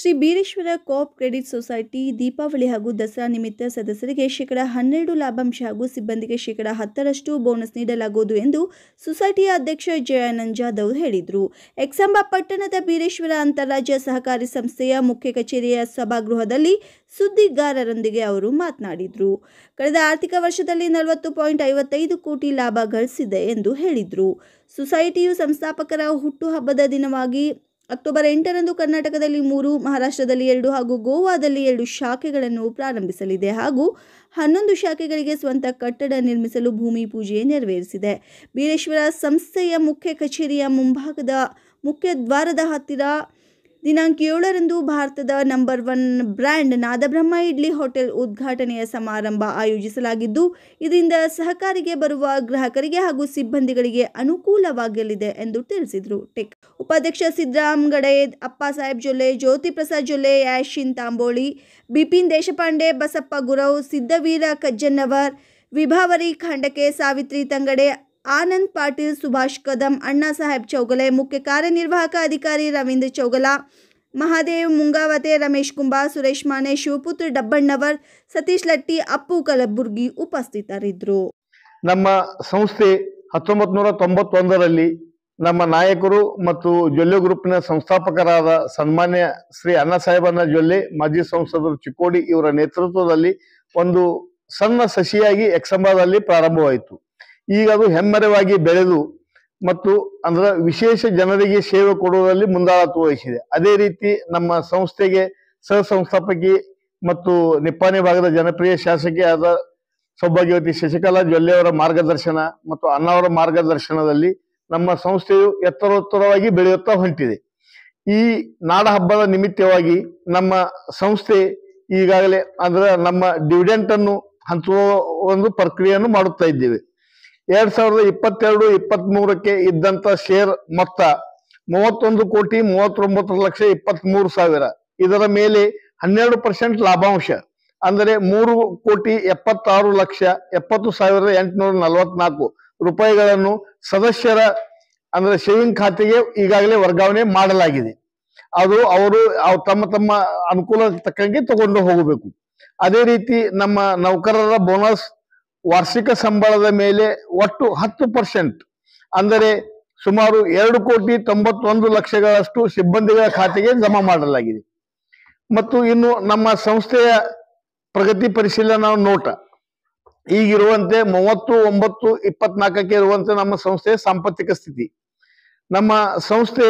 Shri Beereshwara co-op credit society Deepavali ಹಾಗೂ ದಸರಾ ನಿಮಿತ್ತ ಸದಸ್ಯರಿಗೆ ಶೇಕಡ ಹನ್ನೆರಡು ಲಾಭಾಂಶ ಹಾಗೂ ಸಿಬ್ಬಂದಿಗೆ ಶೇಕಡ ಹತ್ತರಷ್ಟು ಬೋನಸ್ ನೀಡಲಾಗುವುದು ಎಂದು ಸೊಸೈಟಿಯ ಅಧ್ಯಕ್ಷ ಜಯಾನಂದ್ ಜಾಧವ್ ಹೇಳಿದರು ಎಕ್ಸಂಬ ಪಟ್ಟಣದ ಬೀರೇಶ್ವರ ಅಂತಾರಾಜ್ಯ ಸಹಕಾರಿ ಸಂಸ್ಥೆಯ ಮುಖ್ಯ ಕಚೇರಿಯ ಸಭಾಗೃಹದಲ್ಲಿ ಸುದ್ದಿಗಾರರೊಂದಿಗೆ ಅವರು ಮಾತನಾಡಿದರು ಕಳೆದ ಆರ್ಥಿಕ ವರ್ಷದಲ್ಲಿ ನಲವತ್ತು ಪಾಯಿಂಟ್ ಐವತ್ತೈದು ಕೋಟಿ ಲಾಭ ಗಳಿಸಿದೆ ಎಂದು ಹೇಳಿದರು ಸೊಸೈಟಿಯು ಸಂಸ್ಥಾಪಕರ ಹುಟ್ಟುಹಬ್ಬದ ದಿನವಾಗಿ ಅಕ್ಟೋಬರ್ ಎಂಟರಂದು ಕರ್ನಾಟಕದಲ್ಲಿ ಮೂರು ಮಹಾರಾಷ್ಟ್ರದಲ್ಲಿ ಎರಡು ಹಾಗೂ ಗೋವಾದಲ್ಲಿ ಎರಡು ಶಾಖೆಗಳನ್ನು ಪ್ರಾರಂಭಿಸಲಿದೆ ಹಾಗೂ ಹನ್ನೊಂದು ಶಾಖೆಗಳಿಗೆ ಸ್ವಂತ ಕಟ್ಟಡ ನಿರ್ಮಿಸಲು ಭೂಮಿ ಪೂಜೆ ನೆರವೇರಿಸಿದೆ ಬೀರೇಶ್ವರ ಸಂಸ್ಥೆಯ ಮುಖ್ಯ ಕಚೇರಿಯ ಮುಂಭಾಗದ ಮುಖ್ಯ ದ್ವಾರದ ಹತ್ತಿರ ದಿನಾಂಕ ಏಳರಂದು ಭಾರತದ number one brand Nadabrahma idli hotel ಉದ್ಘಾಟನೆಯ ಸಮಾರಂಭ ಆಯೋಜಿಸಲಾಗಿದ್ದು ಇದರಿಂದ ಸಹಕಾರಿಗೆ ಬರುವ ಗ್ರಾಹಕರಿಗೆ ಹಾಗೂ ಸಿಬ್ಬಂದಿಗಳಿಗೆ ಅನುಕೂಲವಾಗಲಿದೆ ಎಂದು ತಿಳಿಸಿದರು ಟೆಕ್ ಉಪಾಧ್ಯಕ್ಷ ಸಿದ್ದರಾಮ್ ಗಡೆ ಅಪ್ಪ ಸಾಹೇಬ್ ಜೊಲ್ಲೆ ಜ್ಯೋತಿ ಪ್ರಸಾದ್ ಜೊಲ್ಲೆ ಯಾಶಿನ್ ತಾಂಬೋಳಿ ಬಿಪಿನ್ ದೇಶಪಾಂಡೆ ಬಸಪ್ಪ ಗುರವ್ ಸಿದ್ದವೀರ ಕಜ್ಜನ್ನವರ್ ವಿಭಾವರಿ ಖಂಡಕೆ ಸಾವಿತ್ರಿ ತಂಗಡೆ ಆನಂದ್ ಪಾಟೀಲ್ ಸುಭಾಷ್ ಕದಂ ಅಣ್ಣಾ ಸಾಹೇಬ್ ಚೌಗಲೆ ಮುಖ್ಯ ಕಾರ್ಯನಿರ್ವಾಹಕ ಅಧಿಕಾರಿ ರವೀಂದ್ರ ಚೌಗಲ ಮಹಾದೇವ್ ಮುಂಗಾವತೆ ರಮೇಶ್ ಕುಂಬಾ ಸುರೇಶ್ ಮಾನೆ ಶಿವಪುತ್ರ ಡಬ್ಬಣ್ಣವರ್ ಸತೀಶ್ ಲಟ್ಟಿ ಅಪ್ಪು ಕಲಬುರ್ಗಿ ಉಪಸ್ಥಿತರಿದ್ದರು ನಮ್ಮ ಸಂಸ್ಥೆ ಹತ್ತೊಂಬತ್ತು ನೂರ ತೊಂಬತ್ತೊಂದರಲ್ಲಿ ನಮ್ಮ ನಾಯಕರು ಮತ್ತು ಜೊಲ್ಲೆ ಗ್ರೂಪಿನ ಸಂಸ್ಥಾಪಕರಾದ ಸನ್ಮಾನ್ಯ ಶ್ರೀ ಅಣ್ಣ ಸಾಹೇಬಣ್ಣ ಜೊಲ್ಲೆ ಮಾಜಿ ಸಂಸದರು ಚಿಕ್ಕೋಡಿ ಇವರ ನೇತೃತ್ವದಲ್ಲಿ ಒಂದು ಸಣ್ಣ ಸಸಿಯಾಗಿ ಎಕ್ಸಂಬಾದಲ್ಲಿ ಪ್ರಾರಂಭವಾಯಿತು ಈಗ ಅದು ಹೆಮ್ಮರವಾಗಿ ಬೆಳೆದು ಮತ್ತು ಅಂದ್ರೆ ವಿಶೇಷ ಜನರಿಗೆ ಸೇವೆ ಕೊಡುವುದರಲ್ಲಿ ಮುಂದಾಳತ್ವ ವಹಿಸಿದೆ ಅದೇ ರೀತಿ ನಮ್ಮ ಸಂಸ್ಥೆಗೆ ಸಹ ಸಂಸ್ಥಾಪಕಿ ಮತ್ತು ನಿಪ್ಪಾಣಿ ಭಾಗದ ಜನಪ್ರಿಯ ಶಾಸಕಿ ಆದ ಸೌಭಾಗ್ಯವತಿ ಶಶಿಕಲಾ ಜೊಲ್ಲೆ ಅವರ ಮಾರ್ಗದರ್ಶನ ಮತ್ತು ಅಣ್ಣವರ ಮಾರ್ಗದರ್ಶನದಲ್ಲಿ ನಮ್ಮ ಸಂಸ್ಥೆಯು ಎತ್ತರೋತ್ತರವಾಗಿ ಬೆಳೆಯುತ್ತಾ ಹೊಂಟಿದೆ ಈ ನಾಡ ಹಬ್ಬದ ನಿಮಿತ್ತವಾಗಿ ನಮ್ಮ ಸಂಸ್ಥೆ ಈಗಾಗಲೇ ಅಂದ್ರೆ ನಮ್ಮ ಡಿವಿಡೆಂಟ್ ಅನ್ನು ಹಂಚುವ ಒಂದು ಪ್ರಕ್ರಿಯೆಯನ್ನು ಮಾಡುತ್ತಾ ಇದ್ದೇವೆ ಎರಡ್ ಸಾವಿರದ ಇಪ್ಪತ್ತೆರಡು ಇಪ್ಪತ್ತ್ ಮೂರಕ್ಕೆ ಇದ್ದಂತ ಶೇರ್ ಮೊತ್ತ ಮೂವತ್ತೊಂದು ಕೋಟಿ ಮೂವತ್ತೊಂಬತ್ತು ಲಕ್ಷ ಇಪ್ಪತ್ತ್ ಮೂರು ಸಾವಿರ ಇದರ ಮೇಲೆ ಹನ್ನೆರಡು ಪರ್ಸೆಂಟ್ ಲಾಭಾಂಶ ಅಂದರೆ ಮೂರು ಕೋಟಿ ಎಪ್ಪತ್ತಾರು ಲಕ್ಷ ಎಪ್ಪತ್ತು ಸಾವಿರದ ಎಂಟುನೂರ ನಲವತ್ನಾಲ್ಕು ರೂಪಾಯಿಗಳನ್ನು ಸದಸ್ಯರ ಅಂದ್ರೆ ಸೇವಿಂಗ್ ಖಾತೆಗೆ ಈಗಾಗಲೇ ವರ್ಗಾವಣೆ ಮಾಡಲಾಗಿದೆ ಅದು ಅವರು ಅವ್ ತಮ್ಮ ತಮ್ಮ ಅನುಕೂಲ ತಕ್ಕಂಗೆ ತಗೊಂಡು ಹೋಗಬೇಕು ಅದೇ ರೀತಿ ನಮ್ಮ ನೌಕರರ ಬೋನಸ್ ವಾರ್ಷಿಕ ಸಂಬಳದ ಮೇಲೆ ಒಟ್ಟು ಹತ್ತು ಪರ್ಸೆಂಟ್ ಅಂದರೆ ಸುಮಾರು ಎರಡು ಕೋಟಿ ತೊಂಬತ್ತೊಂದು ಲಕ್ಷಗಳಷ್ಟು ಸಿಬ್ಬಂದಿಗಳ ಖಾತೆಗೆ ಜಮಾ ಮಾಡಲಾಗಿದೆ ಮತ್ತು ಇನ್ನು ನಮ್ಮ ಸಂಸ್ಥೆಯ ಪ್ರಗತಿ ಪರಿಶೀಲನಾ ನೋಟ ಈಗಿರುವಂತೆ ಮೂವತ್ತು ಒಂಬತ್ತು ಇಪ್ಪತ್ನಾಲ್ಕಕ್ಕೆ ಇರುವಂತೆ ನಮ್ಮ ಸಂಸ್ಥೆಯ ಸಾಂಪತ್ತಿಕ ಸ್ಥಿತಿ ನಮ್ಮ ಸಂಸ್ಥೆ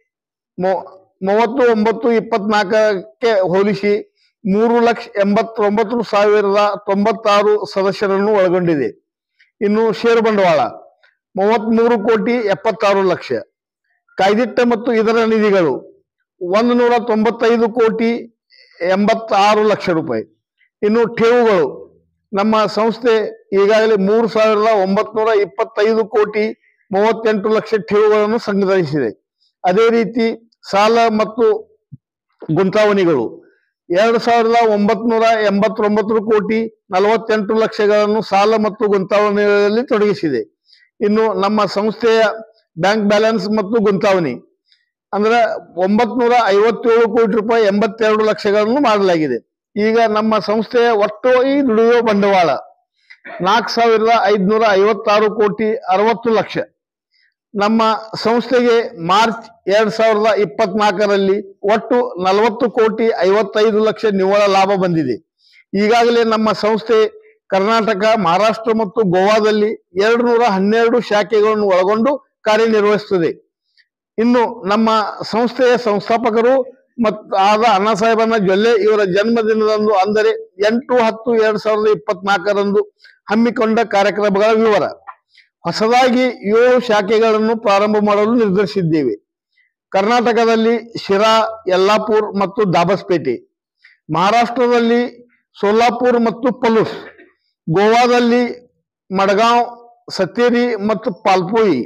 ಮೂ- ಮೂವತ್ತು ಒಂಬತ್ತು ಇಪ್ಪತ್ನಾಲ್ಕಕ್ಕೆ ಹೋಲಿಸಿ ಮೂರು ಲಕ್ಷ ಎಂಬತ್ತೊಂಬತ್ತು ಸಾವಿರದ ತೊಂಬತ್ತಾರು ಸದಸ್ಯರನ್ನು ಒಳಗೊಂಡಿದೆ ಇನ್ನು ಷೇರು ಬಂಡವಾಳ ಮೂವತ್ಮೂರು ಕೋಟಿ ಎಪ್ಪತ್ತಾರು ಲಕ್ಷ ಕಾಯ್ದಿಟ್ಟ ಮತ್ತು ಇದರ ನಿಧಿಗಳು ಒಂದು ನೂರ ತೊಂಬತ್ತೈದು ಕೋಟಿ ಎಂಬತ್ತಾರು ಲಕ್ಷ ರೂಪಾಯಿ ಇನ್ನು ಠೇವುಗಳು ನಮ್ಮ ಸಂಸ್ಥೆ ಈಗಾಗಲೇ ಮೂರು ಸಾವಿರದ ಒಂಬತ್ನೂರ ಇಪ್ಪತ್ತೈದು ಕೋಟಿ ಮೂವತ್ತೆಂಟು ಲಕ್ಷ ಠೇವುಗಳನ್ನು ಸಂಗ್ರಹಿಸಿದೆ ಅದೇ ರೀತಿ ಸಾಲ ಮತ್ತು ಗುಂತಾವಣಿಗಳು ಎರಡು ಸಾವಿರದ ಒಂಬತ್ನೂರ ಎಂಬತ್ತೊಂಬತ್ತು ಕೋಟಿ ನಲವತ್ತೆಂಟು ಲಕ್ಷಗಳನ್ನು ಸಾಲ ಮತ್ತು ಗುಂತಾವಣಿಗಳಲ್ಲಿ ತೊಡಗಿಸಿದೆ ಇನ್ನು ನಮ್ಮ ಸಂಸ್ಥೆಯ ಬ್ಯಾಂಕ್ ಬ್ಯಾಲೆನ್ಸ್ ಮತ್ತು ಗುಂತಾವಣಿ ಅಂದ್ರೆ ಒಂಬತ್ನೂರ ಐವತ್ತೇಳು ಕೋಟಿ ರೂಪಾಯಿ ಎಂಬತ್ತೆರಡು ಲಕ್ಷಗಳನ್ನು ಮಾಡಲಾಗಿದೆ ಈಗ ನಮ್ಮ ಸಂಸ್ಥೆಯ ಒಟ್ಟು ಈ ದುಡಿಯುವ ಬಂಡವಾಳ ನಾಲ್ಕು ಸಾವಿರದ ಐದ್ನೂರ ಐವತ್ತಾರು ಕೋಟಿ ಅರವತ್ತು ಲಕ್ಷ ನಮ್ಮ ಸಂಸ್ಥೆಗೆ ಮಾರ್ಚ್ ಎರಡ್ ಸಾವಿರದ ಇಪ್ಪತ್ನಾಲ್ಕರಲ್ಲಿ ಒಟ್ಟು ನಲವತ್ತು ಕೋಟಿ ಐವತ್ತೈದು ಲಕ್ಷ ನಿವ್ವಳ ಲಾಭ ಬಂದಿದೆ ಈಗಾಗಲೇ ನಮ್ಮ ಸಂಸ್ಥೆ ಕರ್ನಾಟಕ ಮಹಾರಾಷ್ಟ್ರ ಮತ್ತು ಗೋವಾದಲ್ಲಿ ಎರಡು ನೂರ ಹನ್ನೆರಡು ಶಾಖೆಗಳನ್ನು ಒಳಗೊಂಡು ಕಾರ್ಯನಿರ್ವಹಿಸುತ್ತದೆ ಇನ್ನು ನಮ್ಮ ಸಂಸ್ಥೆಯ ಸಂಸ್ಥಾಪಕರು ಮತ್ತು ಆದ ಅಣ್ಣಾ ಸಾಹೇಬನ ಜೊಲ್ಲೆ ಇವರ ಜನ್ಮದಿನದಂದು ಅಂದರೆ ಎಂಟು ಹತ್ತು ಎರಡ್ ಸಾವಿರದ ಇಪ್ಪತ್ನಾಲ್ಕರಂದು ಹಮ್ಮಿಕೊಂಡ ಕಾರ್ಯಕ್ರಮಗಳ ವಿವರ ಹೊಸದಾಗಿ ಏಳು ಶಾಖೆಗಳನ್ನು ಪ್ರಾರಂಭ ಮಾಡಲು ನಿರ್ಧರಿಸಿದ್ದೇವೆ ಕರ್ನಾಟಕದಲ್ಲಿ ಶಿರಾ ಯಲ್ಲಾಪುರ್ ಮತ್ತು ದಾಬಸ್ಪೇಟೆ ಮಹಾರಾಷ್ಟ್ರದಲ್ಲಿ ಸೋಲಾಪುರ್ ಮತ್ತು ಪಲೂಸ್ ಗೋವಾದಲ್ಲಿ ಮಡಗಾಂವ್ ಸತ್ತೇರಿ ಮತ್ತು ಪಾಲ್ಪೋಯಿ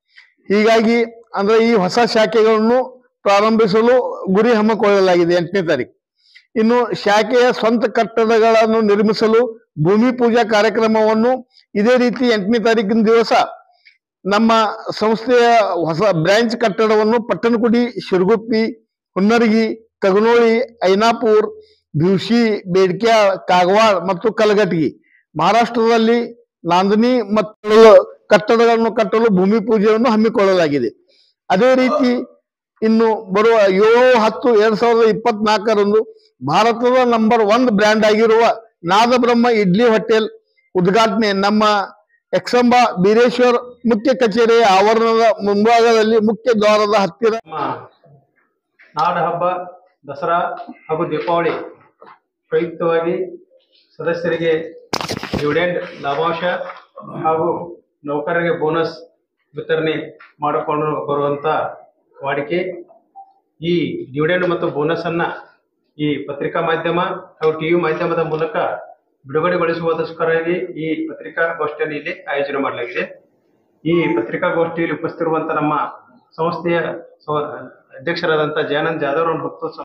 ಹೀಗಾಗಿ ಅಂದ್ರೆ ಈ ಹೊಸ ಶಾಖೆಗಳನ್ನು ಪ್ರಾರಂಭಿಸಲು ಗುರಿ ಹಮ್ಮಿಕೊಳ್ಳಲಾಗಿದೆ ಎಂಟನೇ ತಾರೀಕು ಇನ್ನು ಶಾಖೆಯ ಸ್ವಂತ ಕಟ್ಟಡಗಳನ್ನು ನಿರ್ಮಿಸಲು ಭೂಮಿ ಪೂಜಾ ಕಾರ್ಯಕ್ರಮವನ್ನು ಇದೇ ರೀತಿ ಎಂಟನೇ ತಾರೀಕಿನ ದಿವಸ ನಮ್ಮ ಸಂಸ್ಥೆಯ ಹೊಸ ಬ್ರಾಂಚ್ ಕಟ್ಟಡವನ್ನು ಪಟ್ಟಣಕುಡಿ ಶಿರಗುಪ್ಪಿ ಹುನ್ನರಗಿ ಕಗನೋಳಿ ಐನಾಪುರ್ ಭಿವ್ಸಿ ಬೇಡ್ಕ್ಯಾಳ್ ಕಾಗವಾಡ್ ಮತ್ತು ಕಲಘಟಗಿ ಮಹಾರಾಷ್ಟ್ರದಲ್ಲಿ ನಾಂದನಿ ಮತ್ತು ಕಟ್ಟಡಗಳನ್ನು ಕಟ್ಟಲು ಭೂಮಿ ಪೂಜೆಯನ್ನು ಹಮ್ಮಿಕೊಳ್ಳಲಾಗಿದೆ ಅದೇ ರೀತಿ ಇನ್ನು ಬರುವ ಏಳು ಹತ್ತು ಎರಡ್ ಸಾವಿರದ ಇಪ್ಪತ್ನಾಲ್ಕರಂದು ಭಾರತದ ನಂಬರ್ ಒನ್ ಬ್ರ್ಯಾಂಡ್ ಆಗಿರುವ ನಾದಬ್ರಹ್ಮ ಇಡ್ಲಿ ಹೋಟೆಲ್ ಉದ್ಘಾಟನೆ ನಮ್ಮ ಎಕ್ಸಂಬ ಬೀರೇಶ್ವರ್ ಮುಖ್ಯ ಕಚೇರಿಯ ಆವರಣದ ಮುಂಭಾಗದಲ್ಲಿ ಮುಖ್ಯ ದ್ವಾರದ ಹತ್ತಿರ ನಮ್ಮ ನಾಡ ಹಬ್ಬ ದಸರಾ ಹಾಗೂ ದೀಪಾವಳಿ ಪ್ರಯುಕ್ತವಾಗಿ ಸದಸ್ಯರಿಗೆ ಡಿವಿಡೆಂಡ್ ಲಾಭಾಂಶ ಹಾಗೂ ನೌಕರರಿಗೆ ಬೋನಸ್ ವಿತರಣೆ ಮಾಡಿಕೊಂಡು ಬರುವಂತ ವಾಡಿಕೆ ಈ ಡಿವಿಡೆಂಡ್ ಮತ್ತು ಬೋನಸ್ ಅನ್ನ ಈ ಪತ್ರಿಕಾ ಮಾಧ್ಯಮ ಹಾಗೂ ಟಿವಿ ಮಾಧ್ಯಮದ ಮೂಲಕ ಬಿಡುಗಡೆಗೊಳಿಸುವುದಕ್ಕೋಸ್ಕರವಾಗಿ ಈ ಪತ್ರಿಕಾಗೋಷ್ಠಿಯನ್ನು ಇಲ್ಲಿ ಆಯೋಜನೆ ಮಾಡಲಾಗಿದೆ ಈ ಪತ್ರಿಕಾಗೋಷ್ಠಿಯಲ್ಲಿ ಉಪಸ್ಥಿತಿರುವಂತ ನಮ್ಮ ಸಂಸ್ಥೆಯ ಸ್ವ- ಅಧ್ಯಕ್ಷರಾದಂತ ಜಯಾನಂದ್ ಜಾಧವ್ ಅವರನ್ನು ಹೊತ್ತು